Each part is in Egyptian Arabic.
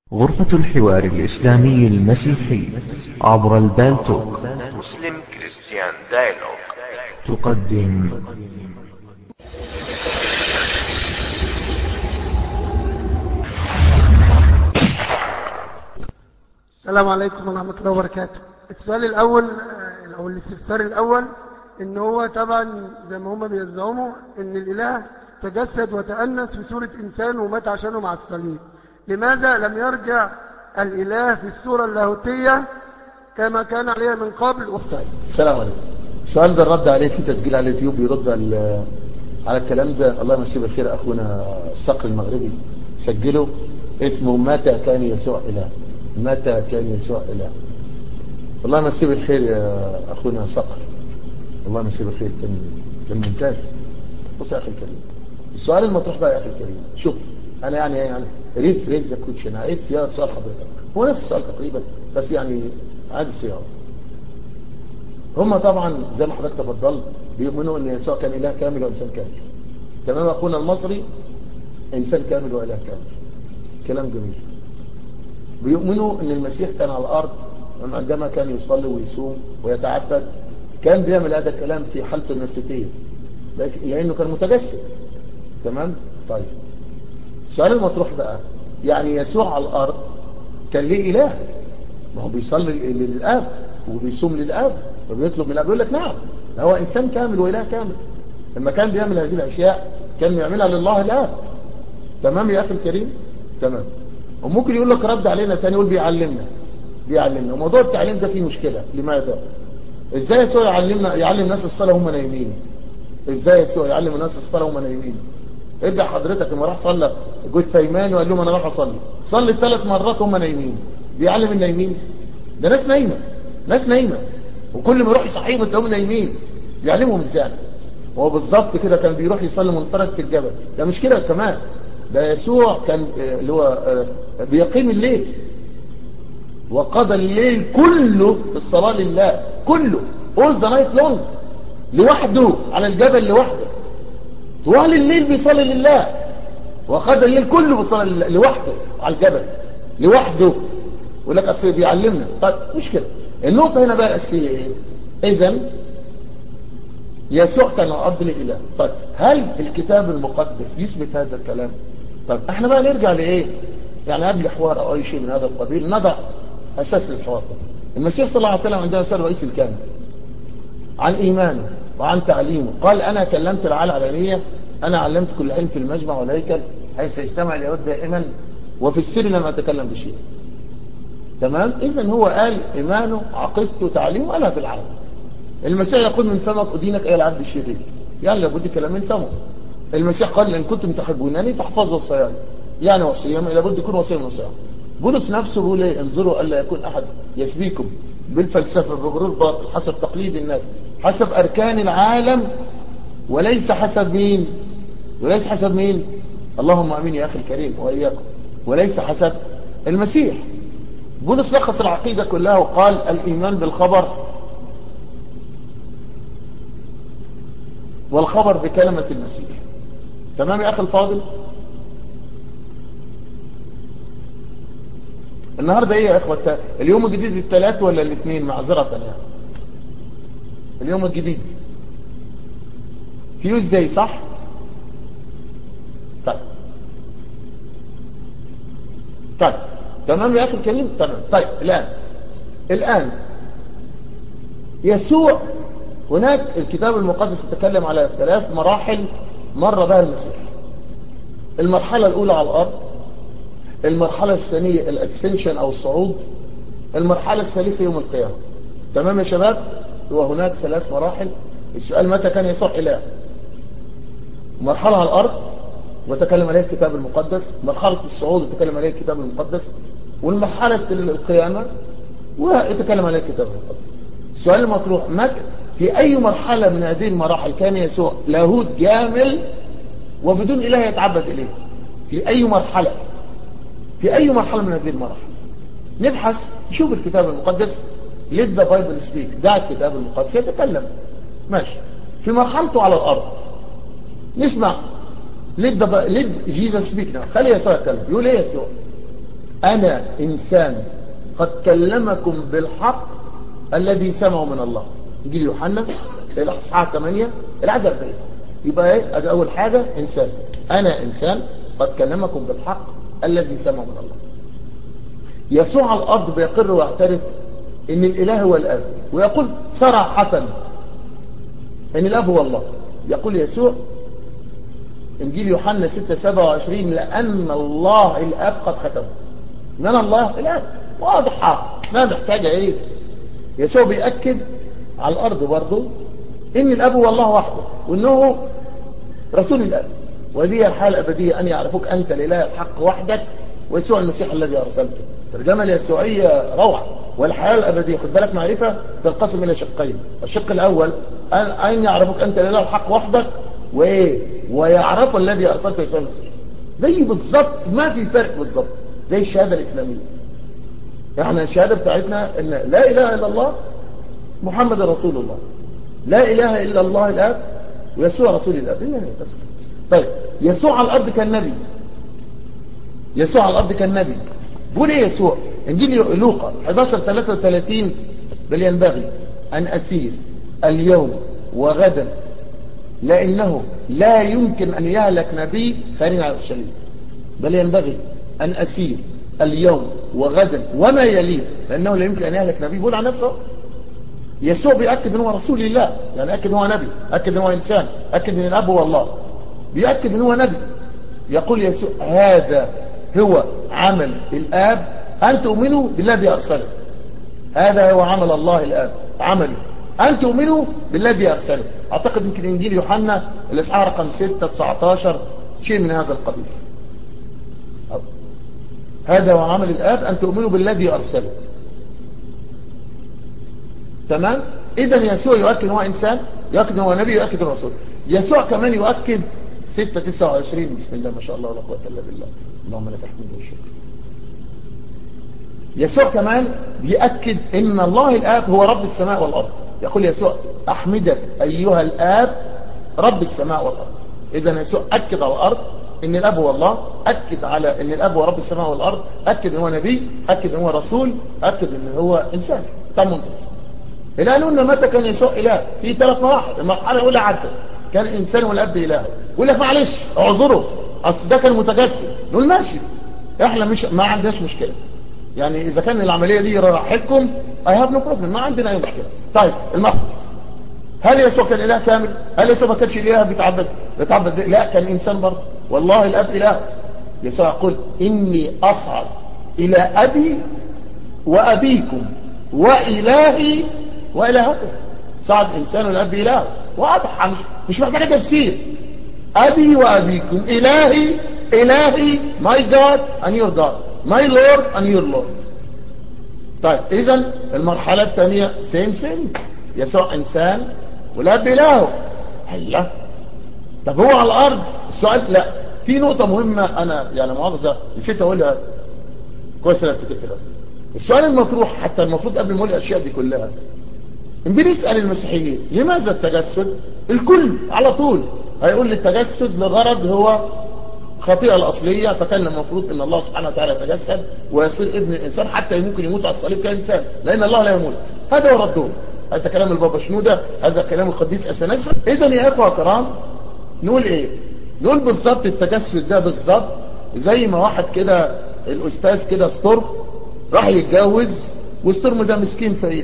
غرفة الحوار الإسلامي المسيحي عبر البالتوك مسلم كريستيان دايلوج تقدم السلام عليكم ورحمة الله وبركاته السؤال الأول آه، أو الاستفسار الأول إن هو طبعا زي ما هما بيزعموا إن الإله تجسد وتأنس في صورة إنسان ومات عشانه مع الصليب لماذا لم يرجع الإله في الصورة اللاهوتية كما كان عليها من قبل طيب السلام عليكم السؤال ده الرد عليه في تسجيل على اليوتيوب بيرد على على الكلام ده الله يمسيه بالخير اخونا الصقر المغربي سجله اسمه متى كان يسوع اله متى كان يسوع اله الله يمسيه بالخير يا اخونا صقر الله يمسيه بالخير كان كان ممتاز بص يا اخي الكريم السؤال المطروح بقى يا اخي الكريم شوف انا يعني يعني ريد فريز ذا كوتشن عيد صياغه سؤال حضرتك هو نفس السؤال تقريبا بس يعني عاد الصياغه هم طبعا زي ما حضرتك تفضلت بيؤمنوا ان يسوع كان اله كامل وانسان كامل تمام اخونا المصري انسان كامل واله كامل كلام جميل بيؤمنوا ان المسيح كان على الارض عندما كان يصلي ويصوم ويتعبد كان بيعمل هذا الكلام في حالته النفسيتيه لكن- لانه كان متجسد تمام طيب السؤال المطروح بقى يعني يسوع على الارض كان ليه اله ما هو بيصلي للاب وبيصوم للاب وبيطلب من الاب يقول لك نعم ده هو انسان كامل واله كامل لما كان بيعمل هذه الاشياء كان بيعملها لله الاب تمام يا اخي الكريم تمام وممكن يقول لك رد علينا تاني يقول بيعلمنا بيعلمنا وموضوع التعليم ده فيه مشكله لماذا ازاي يسوع يعلمنا يعلم الناس الصلاه وهم نايمين ازاي يسوع يعلم الناس الصلاه وهم نايمين ارجع حضرتك لما راح صلى جوز ثيمان وقال لهم انا راح اصلي صلي ثلاث مرات هم نايمين بيعلم النايمين ده ناس نايمه ناس نايمه وكل ما يروح يصحيهم تلاقيهم نايمين بيعلمهم ازاي هو بالظبط كده كان بيروح يصلي منفرد في الجبل ده مش كده كمان ده يسوع كان آه، اللي هو آه، بيقيم الليل وقضى الليل كله في الصلاة لله كله all the night long لوحده على الجبل لوحده طوال الليل بيصلي لله وقضى الليل كله بيصلي لله لوحده على الجبل لوحده يقول لك اصل بيعلمنا طيب مش كده النقطة هنا بقى الأساسية ايه اذا يسوع كان الأرض لإله طيب هل الكتاب المقدس يثبت هذا الكلام طيب احنا بقى نرجع لإيه يعني قبل حوار أو أي شيء من هذا القبيل نضع أساس للحوار ده المسيح صلى الله عليه وسلم عندما سأل رئيس الكامل عن إيمانه وعن تعليمه قال أنا كلمت العالم العلمية أنا علمت كل علم في المجمع والهيكل حيث يجتمع اليهود دائما وفي السر لم أتكلم بشيء تمام إذا هو قال إيمانه عقيدته تعليمه قالها في العالم المسيح يقول من فمك أدينك أي العبد الشرير يعني لابد كلام من فمه المسيح قال إن كنتم تحبونني فاحفظوا وصاياي يعني وصيام لابد يكون وصيه من وصايا بولس نفسه بيقول ايه انظروا الا يكون احد يسبيكم بالفلسفه بغرور باطل حسب تقليد الناس حسب اركان العالم وليس حسب مين وليس حسب مين اللهم امين يا اخي الكريم واياكم وليس حسب المسيح بولس لخص العقيده كلها وقال الايمان بالخبر والخبر بكلمه المسيح تمام يا اخي الفاضل النهارده ايه يا اخوة اليوم الجديد الثلاث ولا الاثنين معذرة يعني اليوم الجديد تيوزداي صح طيب طيب تمام يا اخي الكريم تمام طيب الان الان يسوع هناك الكتاب المقدس يتكلم على ثلاث مراحل مر بها المسيح المرحلة الاولى على الارض المرحلة الثانية الاسنشن او الصعود المرحلة الثالثة يوم القيامة تمام يا شباب وهناك ثلاث مراحل السؤال متى كان يسوع إله مرحلة على الأرض وتكلم عليها الكتاب المقدس مرحلة الصعود يتكلم عليها الكتاب المقدس والمرحلة القيامة ويتكلم عليها الكتاب المقدس السؤال المطروح متى في أي مرحلة من هذه المراحل كان يسوع لاهوت جامل وبدون إله يتعبد إليه في أي مرحلة في أي مرحلة من هذه المراحل نبحث نشوف الكتاب المقدس let the Bible speak دع الكتاب المقدس يتكلم ماشي في مرحلته على الأرض نسمع let, the, let Jesus speak now خلي يسوع يتكلم يقول ايه يسوع أنا إنسان قد كلمكم بالحق الذي سمعوا من الله يجي يوحنا الأصحاح 8 العدد 40 يبقى ايه ادي اول حاجة انسان انا انسان قد كلمكم بالحق الذي سمعوا من الله يسوع على الارض بيقر ويعترف ان الاله هو الاب ويقول صراحة ان الاب هو الله يقول يسوع انجيل يوحنا 6 27 لان الله الاب قد ختمه من الله الاب واضحة ما محتاجة ايه يسوع بيأكد على الارض برضه ان الاب هو الله وحده وانه رسول الاب وهذه هي الحالة الابدية ان يعرفوك انت الاله الحق وحدك ويسوع المسيح الذي ارسلته الترجمة اليسوعية روعة والحياة الابدية خد بالك معرفة تنقسم الى شقين الشق الاول ان يعرفوك انت الاله الحق وحدك وايه ويعرفوا الذي ارسلته يسوع المسيح زي بالظبط ما في فرق بالظبط زي الشهادة الاسلامية احنا الشهادة بتاعتنا ان لا اله الا الله محمد رسول الله لا اله الا الله الاب ويسوع رسول الاب إلا هي بس طيب يسوع على الارض كان نبي يسوع على الارض كان نبي بيقول ايه يسوع انجيل لوقا 11 33 بل ينبغي ان اسير اليوم وغدا لانه لا يمكن ان يهلك نبي خارج على الشريف بل ينبغي ان اسير اليوم وغدا وما يليه لانه لا يمكن ان يهلك نبي بيقول عن نفسه يسوع بيأكد ان هو رسول الله يعني أكد ان هو نبي أكد ان هو إنسان أكد ان الأب هو الله بيأكد ان هو نبي يقول يسوع هذا هو عمل الآب أن تؤمنوا بالذي أرسله هذا هو عمل الله الآب عمله أن تؤمنوا بالذي أرسله أعتقد يمكن إنجيل يوحنا الإصحاح رقم 6 19 شيء من هذا القبيل هذا هو عمل الآب أن تؤمنوا بالذي أرسله تمام اذا يسوع يؤكد ان هو انسان يؤكد ان هو نبي يؤكد انه رسول يسوع كمان يؤكد 6 29 بسم الله ما شاء الله ولا قوه الا بالله اللهم لك الحمد والشكر يسوع كمان بيأكد ان الله الاب هو رب السماء والارض يقول يسوع احمدك ايها الاب رب السماء والارض اذا يسوع اكد على الارض ان الاب هو الله اكد على ان الاب هو رب السماء والارض اكد ان هو نبي اكد ان هو رسول اكد ان هو انسان تم منتصر إله قالوا متى كان يسوع إله في ثلاث مراحل المرحلة الأولى عدت كان إنسان والأب إله يقول لك معلش اعذره أصل ده كان متجسد نقول ماشي إحنا مش ما عندناش مشكلة يعني إذا كان العملية دي راحتكم I have no problem ما عندنا أي مشكلة طيب المرحلة هل يسوع كان إله كامل هل يسوع ما كانش إله بيتعبد بيتعبد لا كان إنسان برضه والله الأب إله يسوع يقول إني أصعد إلى أبي وأبيكم وإلهي وإلهكم صعد إنسان والأب إله واضح مش, مش محتاجة تفسير أبي وأبيكم إلهي إلهي my God and your God my Lord and your Lord طيب إذا المرحلة الثانية سيم سيم يسوع إنسان والأب إلهه هلا طب هو على الأرض السؤال لا في نقطة مهمة أنا يعني مؤاخذة نسيت أقولها كويس أنا افتكرتها السؤال المطروح حتى المفروض قبل ما أقول الأشياء دي كلها بنسأل المسيحيين لماذا التجسد الكل على طول هيقول لي التجسد لغرض هو خطيئة الأصلية فكان المفروض أن الله سبحانه وتعالى يتجسد ويصير ابن الإنسان حتى ممكن يموت على الصليب كإنسان لأن الله لا يموت هذا هو ردهم هذا كلام البابا شنودة هذا كلام القديس أسنسر إذا يا إخوة كرام نقول إيه نقول بالظبط التجسد ده بالظبط زي ما واحد كده الأستاذ كده ستورم راح يتجوز والستورم ده مسكين فقير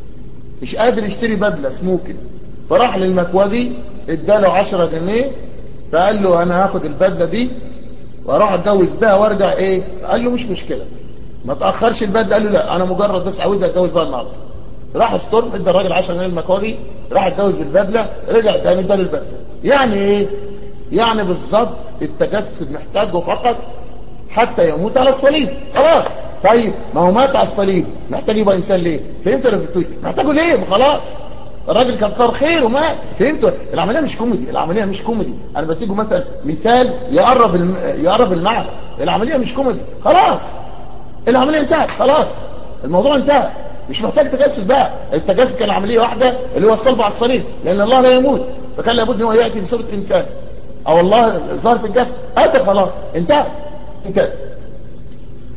مش قادر يشتري بدلة سموكن فراح للمكوذي اداله 10 جنيه فقال له انا هاخد البدلة دي واروح اتجوز بيها وارجع ايه قال له مش مشكلة ما تأخرش البدلة قال له لا انا مجرد بس عاوز اتجوز بقى النهارده راح ستورم ادى الراجل 10 جنيه المكوذي راح اتجوز بالبدلة رجع تاني اداله البدلة يعني ايه يعني بالظبط التجسد محتاجه فقط حتى يموت على الصليب خلاص طيب ما هو مات على الصليب محتاج يبقى انسان ليه فهمت ولا فهمتوش محتاجه ليه ما خلاص الراجل كان كتر خير ومات فهمتوا العمليه مش كوميدي العمليه مش كوميدي انا بديكم مثلا مثال يقرب الم... يقرب المعنى العمليه مش كوميدي خلاص العمليه انتهت خلاص الموضوع انتهى مش محتاج تجسد بقى التجسد كان عمليه واحده اللي هو الصلب على الصليب لان الله لا يموت فكان لابد ان هو ياتي بصوره انسان او الله ظهر في الجسد اتى خلاص انتهى انتهى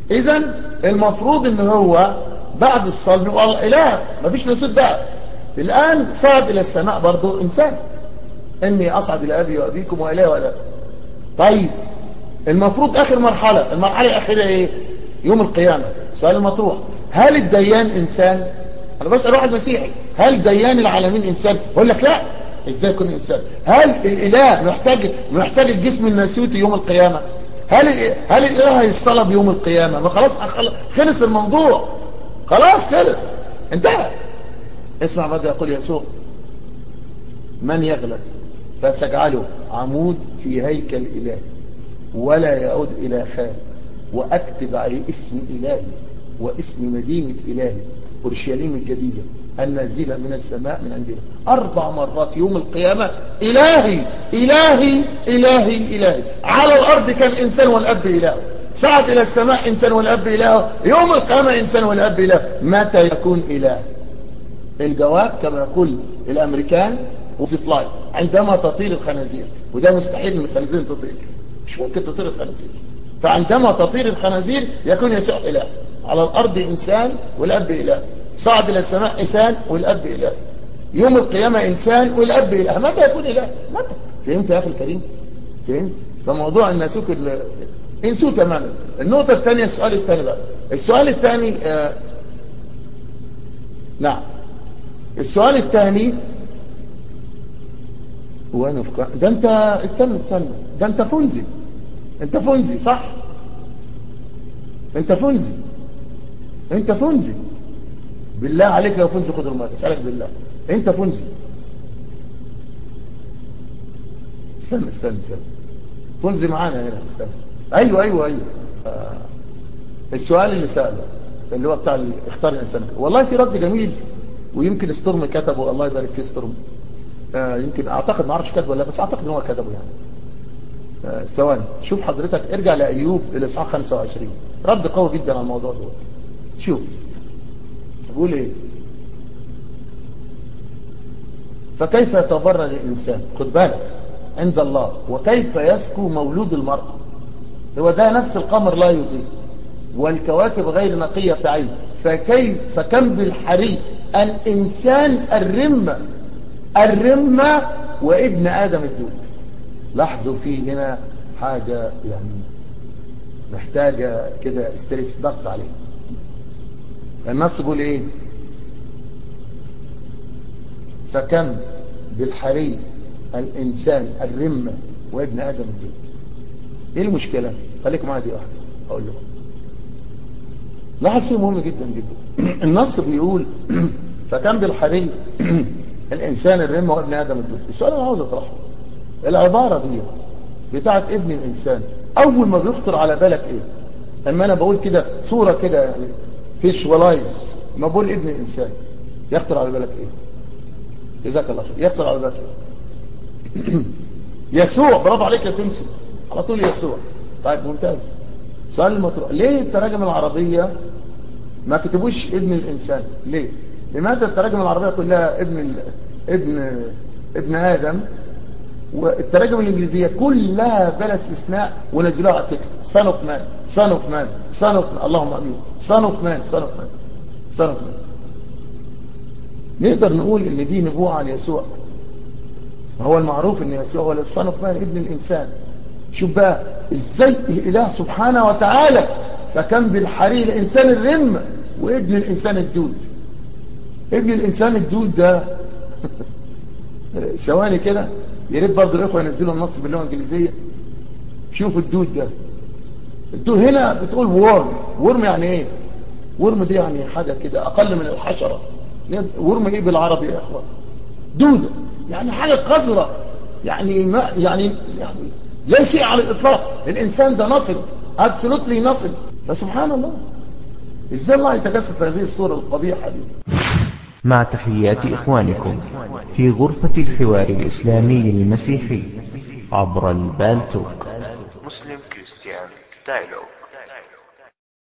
اذا المفروض ان هو بعد الصلب يقول الله اله مفيش نسود بقى الان صعد الى السماء برضه انسان اني اصعد الى ابي وابيكم والهي ولا طيب المفروض اخر مرحله المرحله الاخيره ايه يوم القيامه سؤال المطروح هل الديان انسان انا بسال واحد مسيحي هل ديان العالمين انسان يقول لك لا ازاي يكون انسان هل الاله محتاج محتاج الجسم الناسوتي يوم القيامه هل هل الاله هيصلب يوم القيامه ما خلاص خلص الموضوع خلاص خلص انتهى اسمع ماذا يقول يسوع من يغلب فسجعله عمود في هيكل إلهي ولا يعود إلى خال وأكتب عليه اسم إلهي واسم مدينة إلهي أورشليم الجديدة النازلة من السماء من عندنا أربع مرات يوم القيامة إلهي إلهي إلهي إلهي على الأرض كان إنسان والأب إله صعد إلى السماء إنسان والأب إله يوم القيامة إنسان والأب إله متى يكون إله الجواب كما يقول الأمريكان وفلاي عندما تطير الخنازير وده مستحيل من الخنازير تطير مش ممكن تطير الخنازير فعندما تطير الخنازير يكون يسوع إله على الأرض إنسان والأب إله صعد إلى السماء إنسان والأب إله يوم القيامة إنسان والأب إله متى يكون إله متى فهمت يا أخي الكريم فهمت فموضوع الناسوت انسوه تماما النقطة الثانية السؤال الثاني بقى السؤال الثاني آه نعم السؤال الثاني وانا في ده انت استنى استنى ده انت فنزي انت فنزي صح انت فنزي انت فنزي بالله عليك لو فنزي خد الماء اسالك بالله انت فنزي استنى استنى استنى فنزي معانا هنا استنى ايوه ايوه ايوه آه. السؤال اللي سأله اللي هو بتاع اختار الانسان والله في رد جميل ويمكن ستورم كتبه الله يبارك فيه ستورم آه يمكن اعتقد ما اعرفش كتبه ولا بس اعتقد ان هو كتبه يعني آه ثواني شوف حضرتك ارجع لايوب الاصحاح 25 رد قوي جدا على الموضوع ده شوف بيقول ايه فكيف يتبرر الانسان خد بالك عند الله وكيف يسكو مولود المرأة هو ده نفس القمر لا يضيء والكواكب غير نقية في عين فكيف فكم بالحري الإنسان الرمة الرمة وابن آدم الدود لاحظوا فيه هنا حاجة يعني محتاجة كده استريس ضغط عليه النص بيقول ايه فكم بالحري الإنسان الرمة وابن آدم الدود ايه المشكلة خليك معايا دي واحدة اقول لكم لاحظ شيء مهم جدا جدا النص بيقول فكان بالحري الانسان الرمة وابن ادم الدود السؤال انا عاوز اطرحه العبارة دي بتاعت ابن الانسان اول ما بيخطر على بالك ايه اما انا بقول كده صورة كده يعني فيشوالايز ما بقول ابن الانسان يخطر على بالك ايه جزاك الله خير يخطر على بالك ايه يسوع برافو عليك يا تمسك على طول يسوع طيب ممتاز سؤال المطروح ليه التراجم العربية ما كتبوش ابن الإنسان ليه لماذا التراجم العربية كلها ابن ال... ابن ابن آدم والتراجم الإنجليزية كلها بلا استثناء ونزلوها على التكست son of man son of man son of man اللهم أمين son of man son of man son of man نقدر نقول ان دي نبوءة عن يسوع هو المعروف ان يسوع هو الصن اوف مان ابن الانسان شوف بقى ازاي الاله سبحانه وتعالى فكان بالحري الانسان الرم وابن الانسان الدود ابن الانسان الدود ده ثواني كده يا ريت برضه الاخوه ينزلوا النص باللغه الانجليزيه شوفوا الدود ده الدود هنا بتقول ورم ورم يعني ايه ورم دي يعني حاجه كده اقل من الحشره ورم ايه بالعربي يا اخوان دوده يعني حاجه قذره يعني ما يعني يعني لا شيء على الإطلاق الإنسان ده نصل absolutely نصل فسبحان الله إزاي الله يتجسد في هذه الصورة القبيحة دي مع تحيات إخوانكم في غرفة الحوار الإسلامي المسيحي عبر البالتوك Muslim Christian Dialogue